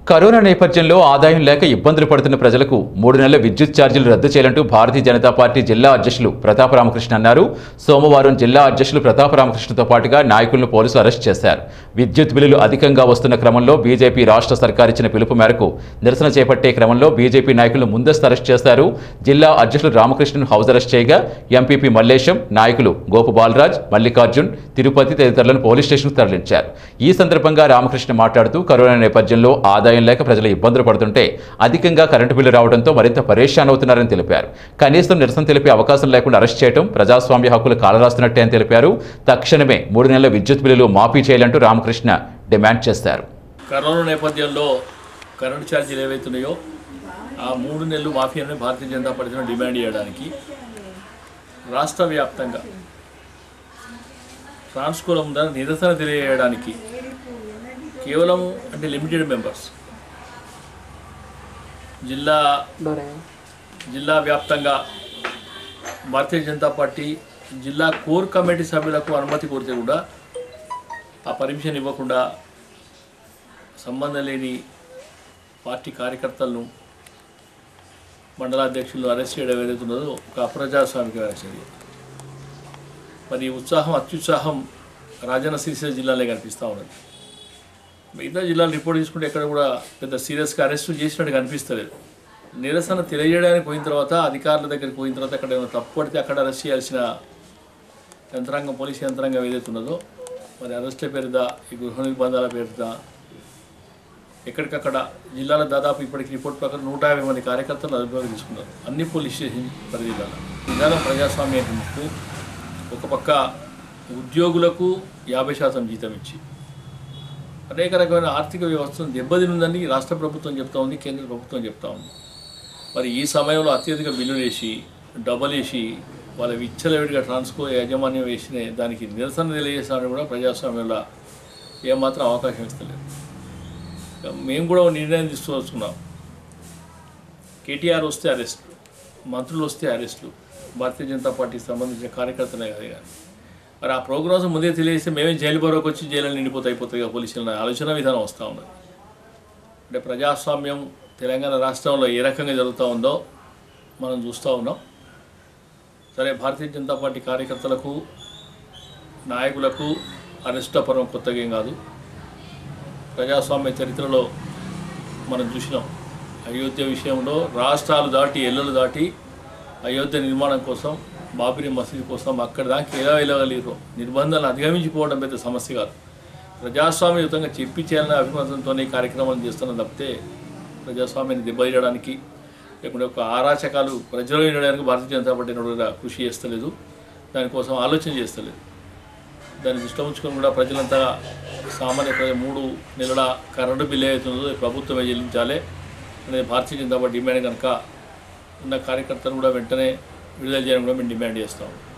Corona నేపథ్యంలో ఆదాయం లేక ఇబ్బందులు పడుతున్న ప్రజలకు మూడు నెలల విద్యుత్ ఛార్జీలు రద్దు చేయాలంటూ భారతీయ జనతా పార్టీ జిల్లా అధ్యక్షులు ప్రతాప రామకృష్ణ అన్నారు సోమవారం జిల్లా అధ్యక్షులు ప్రతాప రామకృష్ణతో పాటుగా నాయకులను పోలీసులు అరెస్ట్ చేశారు విద్యుత్ బిల్లులు అధికంగా వస్తున్న క్రమంలో బీజేపీ రాష్ట్ర సర్కార్ ఇచ్చిన పిలుపు మేరకు నిరసన చేపట్టే క్రమంలో బీజేపీ నాయకులను ముందస్తు అరెస్ట్ చేశారు జిల్లా అధ్యక్షులు రామకృష్ణను హౌస్ అరెస్ట్ చేయగా ఎంపీపీ మల్లేశం నాయకులు గోపు బాలరాజ్ మల్లికార్జున్ తిరుపతి తదితరులను పోలీస్ స్టేషన్కు తరలించారు ఈ సందర్భంగా రామకృష్ణ మాట్లాడుతూ కరోనా నేపథ్యంలో ఆదాయం లేక ప్రజలు ఇబ్బందులు పడుతుంటే అధికంగా కరెంటు బిల్లు రావడంతో మరింత పరేషాన్ అవుతున్నారని తెలిపారు కనీసం నిరసన తెలిపే అవకాశం లేకుండా అరెస్ట్ చేయడం ప్రజాస్వామ్య హక్కులు కాలరాస్తున్నట్టే అని తెలిపారు తక్షణమే మూడు నెలల విద్యుత్ బిల్లులు మాఫీ చేయాలంటూ రామకృష్ణ డిమాండ్ చేశారు కరోనా నేపథ్యంలో కరెంటు ఛార్జీలు ఏవైతున్నాయో ఆ మూడు నెలలు మాఫీ అని భారతీయ జనతా పార్టీని డిమాండ్ చేయడానికి రాష్ట్ర వ్యాప్తంగా ట్రాన్స్కోలం ద్వారా నిరసన తెలియజేయడానికి కేవలం అంటే లిమిటెడ్ మెంబర్స్ జిల్లా జిల్లా వ్యాప్తంగా భారతీయ జనతా పార్టీ జిల్లా కోర్ కమిటీ సభ్యులకు అనుమతి కోరితే కూడా ఆ పర్మిషన్ ఇవ్వకుండా సంబంధం లేని పార్టీ కార్యకర్తలను మండలాధ్యక్షులను అరెస్ట్ చేయడం ఏదైతే ఉన్నదో ఒక అప్రజాస్వామిక చర్య మరి ఈ ఉత్సాహం అత్యుత్సాహం రాజన్న సిరిసిల్ల జిల్లాలో కనిపిస్తూ ఉన్నది మిగతా జిల్లాలు రిపోర్ట్ తీసుకుంటే ఎక్కడ కూడా పెద్ద సీరియస్గా అరెస్ట్ చేసినట్టు కనిపిస్తలేదు నిరసన తెలియజేయడానికి పోయిన తర్వాత అధికారుల దగ్గరికి పోయిన తర్వాత అక్కడ ఏమైనా తప్పు పడితే అక్కడ అరెస్ట్ చేయాల్సిన యంత్రాంగం పోలీస్ యంత్రాంగం ఏదైతే ఉన్నదో మరి అరెస్ట్ల పేరుదా ఈ గృహ నిర్బంధాల పేరుదా ఎక్కడికక్కడ జిల్లాలో దాదాపు ఇప్పటికి రిపోర్ట్ ప్రకారం నూట యాభై మంది కార్యకర్తలు అదుపులోకి తీసుకున్నారు అన్ని పోలీస్ స్టేషన్ పరిధిలో విధానం ప్రజాస్వామ్యానికి ఒక పక్క ఉద్యోగులకు యాభై శాతం జీతం ఇచ్చి అనేక రకమైన ఆర్థిక వ్యవస్థను దెబ్బతినుందని రాష్ట్ర ప్రభుత్వం చెప్తా ఉంది కేంద్ర ప్రభుత్వం చెప్తా ఉంది మరి ఈ సమయంలో అత్యధిక బిల్లులు వేసి డబ్బులు వేసి వాళ్ళ విచ్చలవిడిగా ట్రాన్స్కో యాజమాన్యం వేసిన దానికి నిరసన తెలియజేస్తామని కూడా ప్రజాస్వామ్యంలో ఏమాత్రం అవకాశం ఇస్తలేదు ఇక మేము కూడా ఒక నిర్ణయం తీసుకోవచ్చుకున్నాం కేటీఆర్ వస్తే అరెస్టులు మంత్రులు వస్తే అరెస్టులు భారతీయ జనతా పార్టీకి సంబంధించిన కార్యకర్తలే కదా ఇక. మరి ఆ ప్రోగ్రామ్స్ ముందే తెలియజేస్తే మేమే జైలు బరోకి వచ్చి జైలు నిండిపోతే అయిపోతాయి కదా పోలీసుల ఆలోచన విధానం వస్తూ ఉన్నది అంటే ప్రజాస్వామ్యం తెలంగాణ రాష్ట్రంలో ఏ రకంగా జరుగుతూ ఉందో మనం చూస్తూ ఉన్నాం సరే భారతీయ జనతా పార్టీ కార్యకర్తలకు నాయకులకు అరెస్ట్ పరం కొత్తగా ఏం కాదు ప్రజాస్వామ్య చరిత్రలో మనం చూసినాం అయోధ్య విషయంలో రాష్ట్రాలు దాటి ఎల్లలు దాటి అయోధ్య నిర్మాణం కోసం బాబరీ మసీదు కోసం అక్కడి దాకా ఎలా వెళ్ళగలిగారు నిర్బంధాలను అధిగమించిపోవడం పెద్ద సమస్య కాదు ప్రజాస్వామ్యయుతంగా చెప్పి చేయాలనే అభిమతంతో ఈ కార్యక్రమాలు చేస్తున్నాం తప్పితే ప్రజాస్వామ్యాన్ని దెబ్బతీయడానికి లేకుంటే ఒక ఆరాచకాలు ప్రజలు వినడానికి భారతీయ జనతా పార్టీ కూడా కృషి చేస్తలేదు దానికోసం ఆలోచన చేస్తలేదు దాన్ని దృష్టిలో ఉంచుకొని కూడా ప్రజలంతా సామాన్య ప్రజలు మూడు నెలల కరెంటు బిల్లు అవుతుందో ప్రభుత్వమే చెల్లించాలి అనేది భారతీయ జనతా పార్టీ డిమాండ్ కనుక ఉన్న కార్యకర్తలు కూడా వెంటనే విడుదల చేయడం కూడా మేము డిమాండ్ చేస్తాం